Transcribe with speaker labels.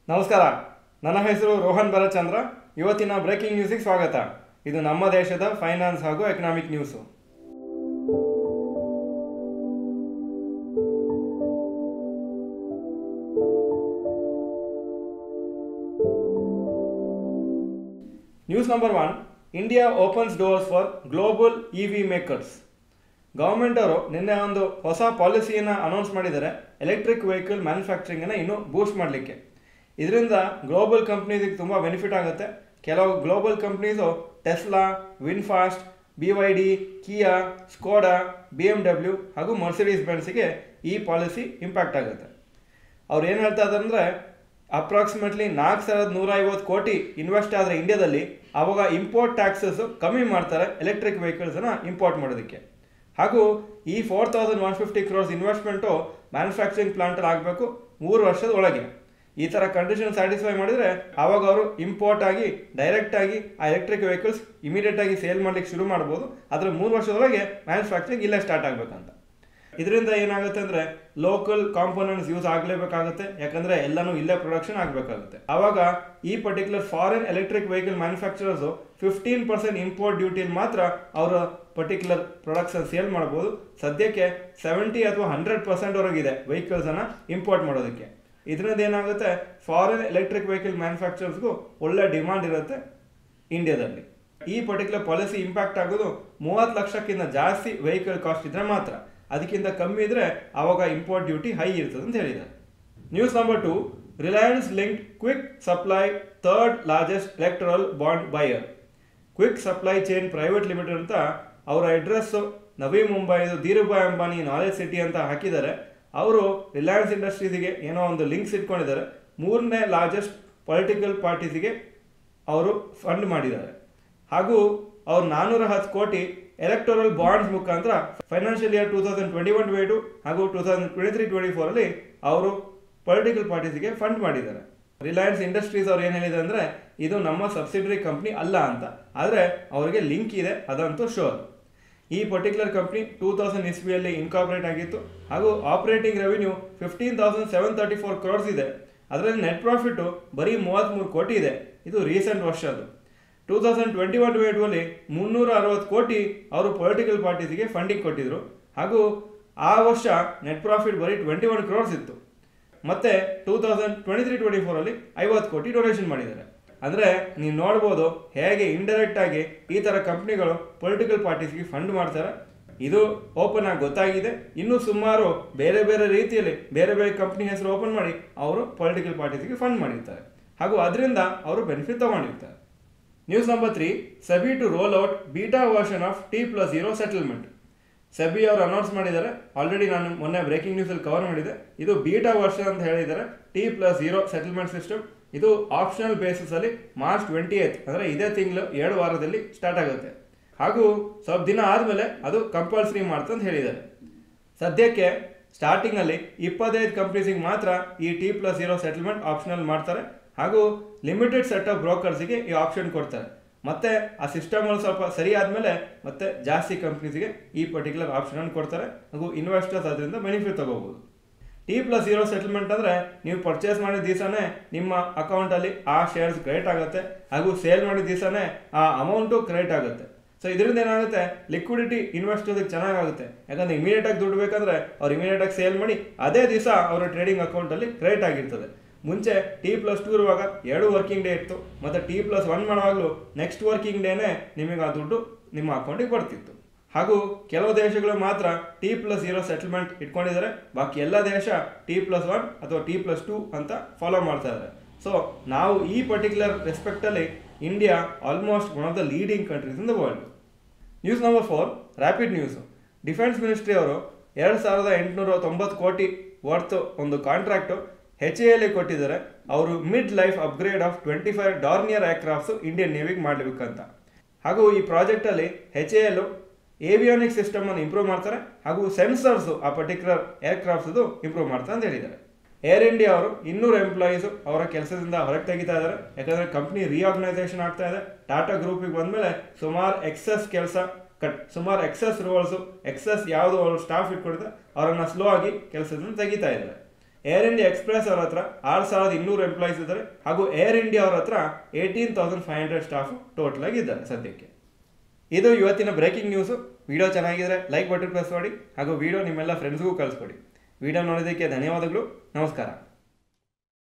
Speaker 1: ನಮಸ್ಕಾರ ನನ್ನ ಹೆಸರು ರೋಹನ್ ಭರಚಂದ್ರ ಇವತ್ತಿನ ಬ್ರೇಕಿಂಗ್ ನ್ಯೂಸಿಗೆ ಸ್ವಾಗತ ಇದು ನಮ್ಮ ದೇಶದ ಫೈನಾನ್ಸ್ ಹಾಗೂ economic news news number one India opens doors for global E V makers government ಅವರು ನಿನ್ನೆ ಒಂದು ಹೊಸ ಪಾಲಿಸಿಯನ್ನು ಅನೌನ್ಸ್ ಮಾಡಿದ್ದಾರೆ ಎಲೆಕ್ಟ್ರಿಕ್ ವೆಹಿಕಲ್ ಮ್ಯಾನುಫ್ಯಾಕ್ಚರಿಂಗನ್ನು ಇನ್ನೂ ಬೂಸ್ಟ್ ಮಾಡಲಿಕ್ಕೆ ಇದರಿಂದ ಗ್ಲೋಬಲ್ ಕಂಪ್ನೀಸಿಗೆ ತುಂಬ ಬೆನಿಫಿಟ್ ಆಗುತ್ತೆ ಕೆಲವು global companies Tesla VinFast B Y D Kia Skoda B M W ಹಾಗೂ ಮರ್ಸಿಡೀಸ್ ಬೆನ್ಸಿಗೆ ಈ ಪಾಲಿಸಿ ಇಂಪ್ಯಾಕ್ಟ್ ಆಗುತ್ತೆ ಅವ್ರು ಏನು ಹೇಳ್ತಾ ಇದ್ದಾರೆ ಅಂದರೆ ಅಪ್ರಾಕ್ಸಿಮೇಟ್ಲಿ ನಾಲ್ಕು ಸಾವಿರದ ನೂರ ಐವತ್ತು ಕೋಟಿ ಇನ್ವೆಸ್ಟ್ ಆದರೆ ಇಂಡಿಯಾದಲ್ಲಿ ಆವಾಗ ಇಂಪೋರ್ಟ್ ಟ್ಯಾಕ್ಸಸ್ ಕಮ್ಮಿ ಮಾಡ್ತಾರೆ ಎಲೆಕ್ಟ್ರಿಕ್ ವೆಹಿಕಲ್ಸನ್ನು ಇಂಪೋರ್ಟ್ ಮಾಡೋದಕ್ಕೆ ಹಾಗೂ ಈ four thousand one fifty crores investment manufacturing ಪ್ಲಾಂಟಲ್ಲಿ ಆಗಬೇಕು ಮೂರು ವರ್ಷದ ಒಳಗೆ ಈ ಥರ ಕಂಡೀಷನ್ ಸ್ಯಾಟಿಸ್ಫೈ ಮಾಡಿದರೆ ಆವಾಗ ಅವರು ಇಂಪೋರ್ಟ್ ಆಗಿ ಡೈರೆಕ್ಟ್ ಆಗಿ ಆ ಎಲೆಕ್ಟ್ರಿಕ್ ವೆಹಿಕಲ್ಸ್ ಇಮಿಡಿಯೇಟ್ ಆಗಿ ಸೇಲ್ ಮಾಡ್ಲಿಕ್ಕೆ ಶುರು ಮಾಡ್ಬೋದು ಆದರೆ ಮೂರು ವರ್ಷದೊಳಗೆ ಮ್ಯಾನುಫ್ಯಾಕ್ಚರಿಂಗ್ ಇಲ್ಲೇ ಸ್ಟಾರ್ಟ್ ಆಗಬೇಕಂತ ಇದರಿಂದ ಏನಾಗುತ್ತೆ ಅಂದರೆ ಲೋಕಲ್ ಕಾಂಪೋನೆಂಟ್ಸ್ ಯೂಸ್ ಆಗಲೇಬೇಕಾಗುತ್ತೆ ಯಾಕಂದರೆ ಎಲ್ಲನೂ ಇಲ್ಲೇ ಪ್ರೊಡಕ್ಷನ್ ಆಗಬೇಕಾಗುತ್ತೆ ಆವಾಗ ಈ particular foreign electric vehicle manufacturers fifteen percent import ಡ್ಯೂಟಿಯಲ್ಲಿ ಮಾತ್ರ ಅವರ ಪರ್ಟಿಕ್ಯುಲರ್ ಪ್ರಾಡಕ್ಟ್ಸನ್ನು ಸೇಲ್ ಮಾಡ್ಬೋದು ಸದ್ಯಕ್ಕೆ ಸೆವೆಂಟಿ ಅಥವಾ ಹಂಡ್ರೆಡ್ ಪರ್ಸೆಂಟ್ವರೆಗಿದೆ ವೆಹಿಕಲ್ಸನ್ನು ಇಂಪೋರ್ಟ್ ಮಾಡೋದಕ್ಕೆ ಇದರಿಂದ ಏನಾಗುತ್ತೆ ಫಾರಿನ್ ಎಲೆಕ್ಟ್ರಿಕ್ ವೆಹಿಕಲ್ ಮ್ಯಾನುಫ್ಯಾಕ್ಚರರ್ಸ್ಗೂ ಒಳ್ಳೆ ಡಿಮಾಂಡ್ ಇರುತ್ತೆ ಇಂಡಿಯಾದಲ್ಲಿ ಈ ಪರ್ಟಿಕ್ಯುಲರ್ ಪಾಲಿಸಿ ಇಂಪ್ಯಾಕ್ಟ್ ಆಗೋದು ಮೂವತ್ತು ಲಕ್ಷಕ್ಕಿಂತ ಜಾಸ್ತಿ ವೆಹಿಕಲ್ ಕಾಸ್ಟ್ ಇದ್ರೆ ಮಾತ್ರ ಅದಕ್ಕಿಂತ ಕಮ್ಮಿ ಇದ್ರೆ ಆವಾಗ ಇಂಪೋರ್ಟ್ ಡ್ಯೂಟಿ ಹೈ ಇರ್ತದೆ ಅಂತ ಹೇಳಿದ್ದಾರೆ news number two Reliance linked Quick Supply third largest electoral bond buyer Quick Supply Chain Private Limited ಅಂತ ಅವರ ಅಡ್ರೆಸ್ಸು ನವಿ ಮುಂಬೈದು ಧೀರುಭಾಯ್ ಅಂಬಾನಿ ನಾಲೆಜ್ ಸಿಟಿ ಅಂತ ಹಾಕಿದ್ದಾರೆ ಅವರು ರಿಲಯನ್ಸ್ ಇಂಡಸ್ಟ್ರೀಸಿಗೆ ಏನೋ ಒಂದು ಲಿಂಕ್ಸ್ ಇಟ್ಕೊಂಡಿದ್ದಾರೆ ಮೂರನೇ ಲಾರ್ಜೆಸ್ಟ್ ಪೊಲಿಟಿಕಲ್ ಪಾರ್ಟೀಸಿಗೆ ಅವರು ಫಂಡ್ ಮಾಡಿದ್ದಾರೆ ಹಾಗೂ ಅವ್ರು ನಾನ್ನೂರ ಹತ್ತು ಕೋಟಿ ಎಲೆಕ್ಟೋರಲ್ ಬಾಂಡ್ಸ್ ಮುಖಾಂತರ financial year two thousand twenty one twenty two ಹಾಗೂ two thousand twenty three twenty ಫೋರಲ್ಲಿ ಅವರು ಪೊಲಿಟಿಕಲ್ ಪಾರ್ಟೀಸಿಗೆ ಫಂಡ್ ಮಾಡಿದ್ದಾರೆ ರಿಲಯನ್ಸ್ ಇಂಡಸ್ಟ್ರೀಸ್ ಅವ್ರು ಏನು ಹೇಳಿದೆ ಅಂದರೆ ಇದು ನಮ್ಮ ಸಬ್ಸಿಡರಿ ಕಂಪ್ನಿ ಅಲ್ಲ ಅಂತ ಆದರೆ ಅವರಿಗೆ ಲಿಂಕ್ ಇದೆ ಅದಂತೂ ಶೋರ್ ಈ ಪರ್ಟಿಕ್ಯುಲರ್ ಕಂಪ್ನಿ ಟೂ ತೌಸಂಡ್ ಇಸ್ವಿಯಲ್ಲಿ ಇನ್ಕಾರ್ಪೊರೇಟ್ ಆಗಿತ್ತು ಹಾಗೂ operating revenue fifteen thousand seven thirty four crores ಇದೆ ಅದರಲ್ಲಿ ನೆಟ್ ಪ್ರಾಫಿಟ್ಟು ಬರೀ ಮೂವತ್ತ್ಮೂರು ಕೋಟಿ ಇದೆ ಇದು ರೀಸೆಂಟ್ ವರ್ಷದ್ದು two thousand twenty one twenty ಟೂಲ್ಲಿ ಮುನ್ನೂರ ಅರವತ್ತು ಕೋಟಿ ಅವರು ಪೊಲಿಟಿಕಲ್ ಪಾರ್ಟೀಸಿಗೆ ಫಂಡಿಂಗ್ ಕೊಟ್ಟಿದ್ರು ಹಾಗೂ ಆ ವರ್ಷ ನೆಟ್ ಪ್ರಾಫಿಟ್ ಬರೀ ಟ್ವೆಂಟಿ ಒನ್ ಕ್ರೋರ್ಸ್ ಇತ್ತು ಮತ್ತೆ two thousand twenty three twenty ಫೋರಲ್ಲಿ ಐವತ್ತು ಕೋಟಿ ಡೊನೇಷನ್ ಮಾಡಿದ್ದಾರೆ ಅಂದರೆ ನೀವು ನೋಡ್ಬೋದು ಹೇಗೆ ಇಂಡೈರೆಕ್ಟ್ ಆಗಿ ಈ ಥರ ಕಂಪ್ನಿಗಳು ಪೊಲಿಟಿಕಲ್ ಪಾರ್ಟೀಸ್ಗೆ ಫಂಡ್ ಮಾಡ್ತಾರೆ ಇದು ಓಪನ್ ಆಗಿ ಗೊತ್ತಾಗಿದೆ ಇನ್ನೂ ಸುಮಾರು ಬೇರೆ ಬೇರೆ ರೀತಿಯಲ್ಲಿ ಬೇರೆ ಬೇರೆ ಕಂಪ್ನಿ ಹೆಸರು ಓಪನ್ ಮಾಡಿ ಅವರು ಪೊಲಿಟಿಕಲ್ ಪಾರ್ಟೀಸ್ಗೆ ಫಂಡ್ ಮಾಡಿರ್ತಾರೆ ಹಾಗೂ ಅದರಿಂದ ಅವರು ಬೆನಿಫಿಟ್ ತಗೊಂಡಿರ್ತಾರೆ news number three SEBI to roll out beta version of T plus zero settlement SEBI ಅವರು ಅನೌನ್ಸ್ ಮಾಡಿದ್ದಾರೆ ಆಲ್ರೆಡಿ ನಾನು ಮೊನ್ನೆ ಬ್ರೇಕಿಂಗ್ ನ್ಯೂಸಲ್ಲಿ ಕವರ್ ಮಾಡಿದೆ ಇದು ಬೀಟಾ ವರ್ಷನ್ ಅಂತ ಹೇಳಿದ್ದಾರೆ T plus zero settlement system ಇದು ಆಪ್ಷನಲ್ ಬೇಸಿಸಲ್ಲಿ ಮಾರ್ಚ್ ಟ್ವೆಂಟಿ ಏತ್ ಅಂದರೆ ಇದೇ ತಿಂಗಳು ಎರಡು ವಾರದಲ್ಲಿ ಸ್ಟಾರ್ಟ್ ಆಗುತ್ತೆ ಹಾಗೂ ಸ್ವಲ್ಪ ದಿನ ಆದಮೇಲೆ ಅದು ಕಂಪಲ್ಸರಿ ಮಾಡ್ತಂತ ಹೇಳಿದ್ದಾರೆ ಸದ್ಯಕ್ಕೆ ಸ್ಟಾರ್ಟಿಂಗಲ್ಲಿ ಇಪ್ಪತ್ತೈದು ಕಂಪ್ನೀಸಿಗೆ ಮಾತ್ರ ಈ T plus zero settlement optional ಮಾಡ್ತಾರೆ ಹಾಗೂ ಲಿಮಿಟೆಡ್ ಸೆಟ್ ಆಫ್ ಬ್ರೋಕರ್ಸಿಗೆ ಈ ಆಪ್ಷನ್ ಕೊಡ್ತಾರೆ ಮತ್ತೆ ಆ ಸಿಸ್ಟಮಲ್ಲಿ ಸ್ವಲ್ಪ ಸರಿ ಆದಮೇಲೆ ಮತ್ತೆ ಜಾಸ್ತಿ ಕಂಪ್ನೀಸಿಗೆ ಈ ಪರ್ಟಿಕ್ಯುಲರ್ ಆಪ್ಷನನ್ನು ಕೊಡ್ತಾರೆ ಹಾಗೂ ಇನ್ವೆಸ್ಟರ್ಸ್ ಅದರಿಂದ ಬೆನಿಫಿಟ್ ತಗೋಬೋದು ಟಿ ಪ್ಲಸ್ ಜೀರೋ ಸೆಟಲ್ಮೆಂಟ್ ಅಂದರೆ ನೀವು ಪರ್ಚೇಸ್ ಮಾಡಿದ ದಿವಸನೇ ನಿಮ್ಮ ಅಕೌಂಟಲ್ಲಿ ಆ ಶೇರ್ಸ್ ಕ್ರೆಡಿಟ್ ಆಗುತ್ತೆ ಹಾಗೂ ಸೇಲ್ ಮಾಡಿದ ದಿವಸನೇ ಆ ಅಮೌಂಟು ಕ್ರೆಡಿಟ್ ಆಗುತ್ತೆ ಸೊ ಇದರಿಂದ ಏನಾಗುತ್ತೆ ಲಿಕ್ವಿಡಿಟಿ ಇನ್ವೆಸ್ಟರ್ಗೆ ಚೆನ್ನಾಗಾಗುತ್ತೆ ಯಾಕಂದ್ರೆ ಇಮಿಡಿಯೇಟಾಗಿ ದುಡ್ಡು ಬೇಕಂದ್ರೆ ಅವ್ರು ಇಮಿಡಿಯೇಟಾಗಿ ಸೇಲ್ ಮಾಡಿ ಅದೇ ದಿವಸ ಅವರ ಟ್ರೇಡಿಂಗ್ ಅಕೌಂಟಲ್ಲಿ ಕ್ರೆಡಿಟ್ ಆಗಿರ್ತದೆ ಮುಂಚೆ ಟಿ ಪ್ಲಸ್ ಟೂ ಇರುವಾಗ ಎರಡು ವರ್ಕಿಂಗ್ ಡೇ ಇತ್ತು ಮತ್ತು ಟಿ ಪ್ಲಸ್ ಒನ್ ಮಾಡುವಾಗಲೂ ನೆಕ್ಸ್ಟ್ ವರ್ಕಿಂಗ್ ಡೇನೇ ನಿಮಗೆ ಆ ದುಡ್ಡು ನಿಮ್ಮ ಅಕೌಂಟಿಗೆ ಬರ್ತಿತ್ತು ಹಾಗೂ ಕೆಲವು ದೇಶಗಳು ಮಾತ್ರ ಟಿ ಪ್ಲಸ್ ಜೀರೋ ಸೆಟಲ್ಮೆಂಟ್ ಇಟ್ಕೊಂಡಿದ್ದಾರೆ ಬಾಕಿ ಎಲ್ಲ ದೇಶ ಟಿ ಪ್ಲಸ್ ಒನ್ ಅಥವಾ ಟಿ ಪ್ಲಸ್ ಟೂ ಅಂತ ಫಾಲೋ ಮಾಡ್ತಾ ಇದ್ದಾರೆ ಸೊ ನಾವು ಈ ಪರ್ಟಿಕ್ಯುಲರ್ ರೆಸ್ಪೆಕ್ಟಲ್ಲಿ India almost one of the leading countries in the world news number four rapid news defence ministry ಅವರು ಎರಡು ಸಾವಿರದ ಎಂಟುನೂರ ತೊಂಬತ್ತು ಕೋಟಿ ವರ್ತ್ ಒಂದು ಕಾಂಟ್ರಾಕ್ಟು ಹೆಚ್ ಎಲ್ಲಿ ಕೊಟ್ಟಿದ್ದಾರೆ ಅವರು mid life upgrade of twenty five Dornier aircrafts Indian ನೇವಿಗೆ ಮಾಡಬೇಕಂತ ಹಾಗೂ ಈ ಪ್ರಾಜೆಕ್ಟಲ್ಲಿ ಹೆಚ್ ಎ ಎಲ್ ಏವಿಯಾನಿಕ್ ಸಿಸ್ಟಮನ್ನು ಇಂಪ್ರೂವ್ ಮಾಡ್ತಾರೆ ಹಾಗೂ ಸೆನ್ಸರ್ಸು ಆ ಪರ್ಟಿಕ್ಯುಲರ್ ಏರ್ಕ್ರಾಫ್ಟ್ಸದು ಇಂಪ್ರೂವ್ ಮಾಡ್ತಾರೆ ಅಂತ ಹೇಳಿದ್ದಾರೆ ಏರ್ ಇಂಡಿಯಾ ಅವರು ಇನ್ನೂರು ಎಂಪ್ಲಾಯೀಸು ಅವರ ಕೆಲಸದಿಂದ ಹೊರಗೆ ತೆಗಿತಾ ಇದ್ದಾರೆ ಯಾಕಂದರೆ ಕಂಪ್ನಿ ರಿಆರ್ಗನೈಸೇಷನ್ ಆಗ್ತಾ ಇದೆ ಟಾಟಾ ಗ್ರೂಪಿಗೆ ಬಂದಮೇಲೆ ಸುಮಾರು ಎಕ್ಸಸ್ ಕೆಲಸ ಕಟ್ ಸುಮಾರು ಎಕ್ಸಸ್ ರೋಲ್ಸು ಎಕ್ಸಸ್ ಯಾವುದು ಅವರು ಸ್ಟಾಫ್ ಇಟ್ಕೊಂಡಿದೆ ಅವರನ್ನು ಸ್ಲೋ ಆಗಿ ಕೆಲಸದಿಂದ ತೆಗಿತಾ ಇದ್ದಾರೆ ಏರ್ ಇಂಡಿಯಾ ಎಕ್ಸ್ಪ್ರೆಸ್ ಅವ್ರ ಹತ್ರ ಆರು ಸಾವಿರದ ಇನ್ನೂರು ಎಂಪ್ಲಾಯೀಸ್ ಇದ್ದಾರೆ ಹಾಗೂ ಏರ್ ಇಂಡಿಯಾ ಅವ್ರ ಹತ್ರ eighteen thousand five hundred staff total ಆಗಿ ಇದ್ದಾರೆ ಸದ್ಯಕ್ಕೆ ಇದು ಇವತ್ತಿನ ಬ್ರೇಕಿಂಗ್ ನ್ಯೂಸು ವಿಡಿಯೋ ಚೆನ್ನಾಗಿದ್ರೆ ಲೈಕ್ ಬಟನ್ ಪ್ರೆಸ್ ಮಾಡಿ ಹಾಗೂ ವಿಡಿಯೋ ನಿಮ್ಮೆಲ್ಲ ಫ್ರೆಂಡ್ಸ್ಗೂ ಕಳಿಸ್ಕೊಡಿ ವಿಡಿಯೋ ನೋಡೋದಕ್ಕೆ ಧನ್ಯವಾದಗಳು ನಮಸ್ಕಾರ